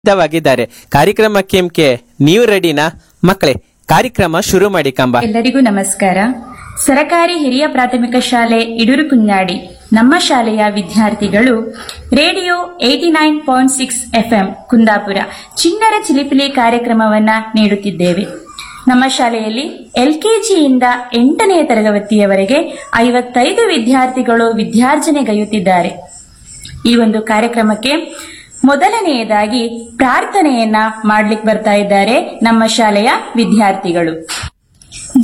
ಸಿದ್ಧವಾಗಿದ್ದಾರೆ ಕಾರ್ಯಕ್ರಮಕ್ಕೆ ಎಂಕೆ ನೀವು ರೆಡಿನಾ ಮಕ್ಕಳೇ ಕಾರ್ಯಕ್ರಮ ಶುರು ಮಾಡಿ ಕಂಬ ಎಲ್ಲರಿಗೂ ನಮಸ್ಕಾರ ಸರಕಾರಿ ಹಿರಿಯ ಪ್ರಾಥಮಿಕ ಶಾಲೆ ಇಡೂರು ಕುഞ്ഞാಡಿ ನಮ್ಮ ಶಾಲೆಯ ವಿದ್ಯಾರ್ಥಿಗಳು radio eighty nine point six FM Kundapura ಚಿಣ್ಣರ ಚಿಲಿಪಿಲಿ ಕಾರ್ಯಕ್ರಮವನ್ನ ನೀಡುತ್ತಿದ್ದೇವೆ ನಮ್ಮ ಶಾಲೆಯಲ್ಲಿ ಎಲ್ಕೆಜಿಯಿಂದ ಎಂಟನೆಯ ತರಗತಿಯವರೆಗೆ ಐವತ್ತೈದು ವಿದ್ಯಾರ್ಥಿಗಳು ವಿದ್ಯಾರ್ಜನೆಗೈಯುತ್ತಿದ್ದಾರೆ ಈ ಒಂದು ಕಾರ್ಯಕ್ರಮಕ್ಕೆ ಮೊದಲನೆಯದಾಗಿ ಪ್ರಾರ್ಥನೆಯನ್ನ ಮಾಡ್ಲಿಕ್ಕೆ ಬರ್ತಾ ಇದ್ದಾರೆ ನಮ್ಮ ಶಾಲೆಯ ವಿದ್ಯಾರ್ಥಿಗಳು